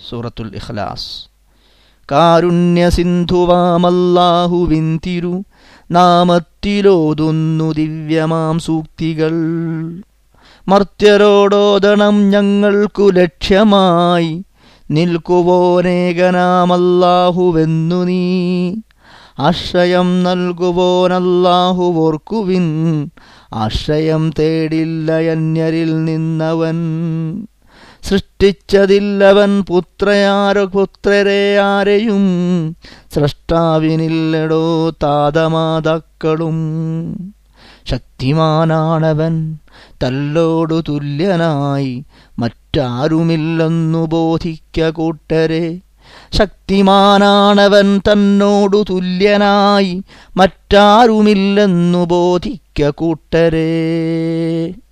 സൂറത്തുൽ ഇഖ്ലാസ് കാരുണ്യ സിന്ധുവാമല്ലാഹുവിൻ തിരു നാമത്തിലോതുന്നു ദിവ്യമാം സൂക്തികൾ മർത്യരോടോദണം ഞങ്ങൾക്കു ലക്ഷ്യമായി നിൽക്കുവോനേകനാമല്ലാഹുവെന്നു നീ ആശ്രയം നൽകുവോനല്ലാഹു ഓർക്കുവിൻ ആശ്രയം തേടില്ല അന്യരിൽ നിന്നവൻ സൃഷ്ടിച്ചതില്ലവൻ പുത്രയാരോ പുത്രരെ ആരെയും സ്രഷ്ടാവിനില്ലടോ താതമാതാക്കളും ശക്തിമാനാണവൻ തല്ലോടു തുല്യനായി മറ്റാരുമില്ലെന്നു ബോധിക്ക കൂട്ടരെ ശക്തിമാനാണവൻ തന്നോടു തുല്യനായി മറ്റാരുമില്ലെന്നു ബോധിക്ക കൂട്ടരെ